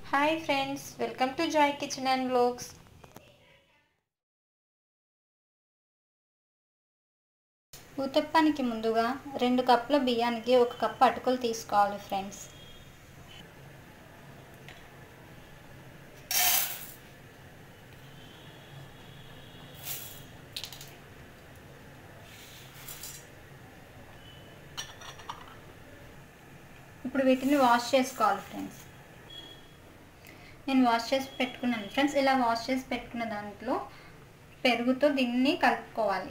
hi friends welcome to joy kitchen and blogs ఊతప్పానికి ముందుగా రెండు కప్పుల బియ్యానికి ఒక కప్పు అటుకులు తీసుకోవాలి ఫ్రెండ్స్ ఇప్పుడు వీటిని వాష్ చేసుకోవాలి ఫ్రెండ్స్ నేను వాష్ చేసి పెట్టుకున్నాను ఫ్రెండ్స్ ఇలా వాష్ చేసి పెట్టుకున్న దాంట్లో పెరుగుతో దీన్ని కలుపుకోవాలి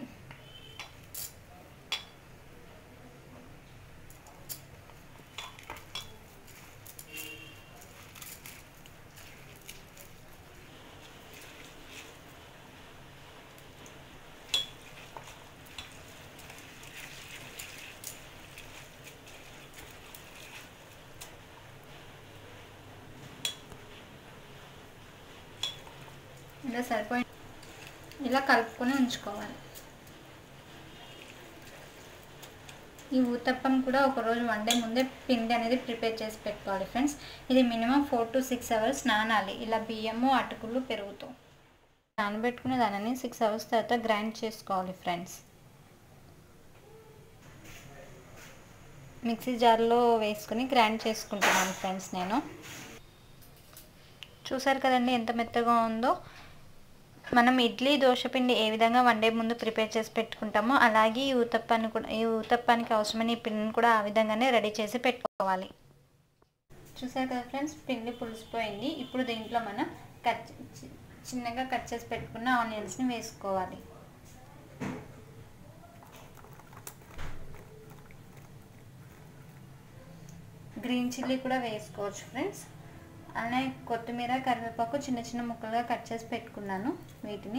ఇలా సరిపోయి ఇలా కలుపుకొని ఉంచుకోవాలి ఈ ఊతప్పం కూడా ఒకరోజు వన్ డే ముందే పిండి అనేది ప్రిపేర్ చేసి పెట్టుకోవాలి ఫ్రెండ్స్ ఇది minimum four to six hours నానాలి ఇలా బియ్యము అటుకులు పెరుగుతూ నానబెట్టుకున్న దానిని సిక్స్ అవర్స్ తర్వాత గ్రైండ్ చేసుకోవాలి ఫ్రెండ్స్ మిక్సీ జార్లో వేసుకుని గ్రైండ్ చేసుకుంటున్నాను ఫ్రెండ్స్ నేను చూసారు కదండి ఎంత మెత్తగా ఉందో మనం ఇడ్లీ దోశపిండి ఏ విధంగా వన్ డే ముందు ప్రిపేర్ చేసి పెట్టుకుంటామో అలాగే ఈ ఊతప్పాన్ని కూడా ఈ ఊతప్పానికి అవసరమైన ఈ పిండిని కూడా ఆ విధంగానే రెడీ చేసి పెట్టుకోవాలి చూసారు కదా ఫ్రెండ్స్ పిండి పులిసిపోయింది ఇప్పుడు దీంట్లో మనం కట్ చిన్నగా కట్ చేసి పెట్టుకున్న ఆనియన్స్ని వేసుకోవాలి గ్రీన్ చిల్లీ కూడా వేసుకోవచ్చు ఫ్రెండ్స్ అలానే కొత్తిమీర కరివేపాకు చిన్న చిన్న ముక్కలుగా కట్ చేసి పెట్టుకున్నాను వీటిని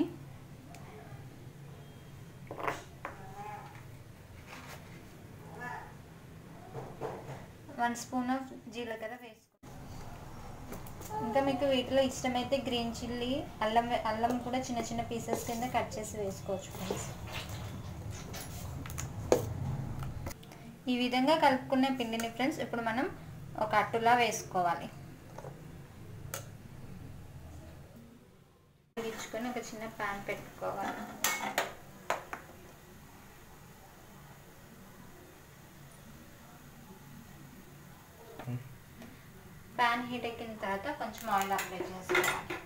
వన్ స్పూన్ ఆఫ్ జీలకర్ర వేసుకో ఇంకా మీకు వీటిలో ఇష్టమైతే గ్రీన్ చిల్లీ అల్లం అల్లం కూడా చిన్న చిన్న పీసెస్ కింద కట్ చేసి వేసుకోవచ్చు ఫ్రెండ్స్ ఈ విధంగా కలుపుకున్న పిండిని ఫ్రెండ్స్ ఇప్పుడు మనం ఒక అట్టులా వేసుకోవాలి ఇచ్చుకొని ఒక చిన్న ప్యాన్ పెట్టుకోవాలి ప్యాన్ హీట్ ఎక్కిన తర్వాత కొంచెం ఆయిల్ అప్లై చేసుకోవాలి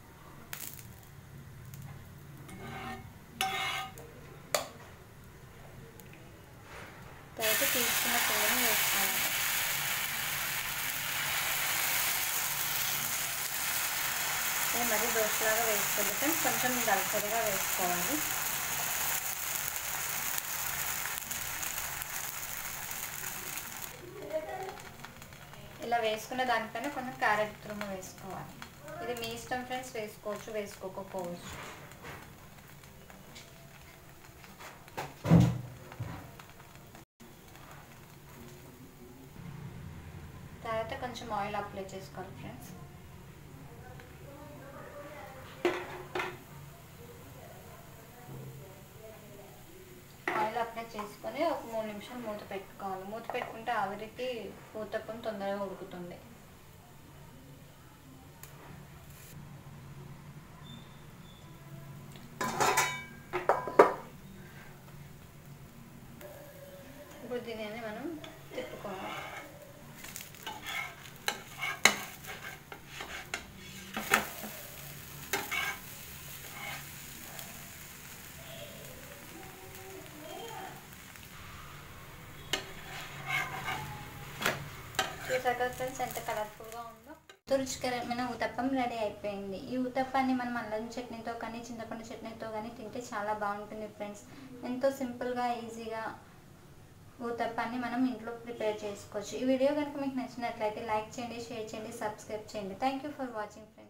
తర్వాత తీసుకున్న పిండిని వేసుకోవాలి మరి దోశలాగా వేసుకోండి ఫ్రెండ్స్ కొంచెం దళసరిగా వేసుకోవాలి ఇలా వేసుకున్న దానిపైన కొంచెం క్యారెట్ తురుము వేసుకోవాలి ఇది మీ ఇష్టం ఫ్రెండ్స్ వేసుకోవచ్చు వేసుకోకపోవచ్చు తర్వాత కొంచెం ఆయిల్ అప్లై చేసుకోవాలి ఫ్రెండ్స్ ఆయిల్ అప్లై చేసుకొని ఒక మూడు నిమిషాలు మూత పెట్టుకోవాలి మూత పెట్టుకుంటే ఆవిరికి ఊతప్పం తొందరగా ఉడుకుతుంది ఇప్పుడు దీనిని మనం తిప్పుకోవాలి చూసాక ఫ్రెండ్స్ ఎంత కలర్ఫుల్గా ఉందో రుచికరమైన ఊతప్పం రెడీ అయిపోయింది ఈ ఊతప్పాన్ని మనం అల్లం చట్నీతో కానీ చింతపండు చట్నీతో కానీ తింటే చాలా బాగుంటుంది ఫ్రెండ్స్ ఎంతో సింపుల్గా ఈజీగా ఊతప్పాన్ని మనం ఇంట్లో ప్రిపేర్ చేసుకోవచ్చు ఈ వీడియో కనుక మీకు నచ్చినట్లయితే లైక్ చేయండి షేర్ చేయండి సబ్స్క్రైబ్ చేయండి thank you for watching friends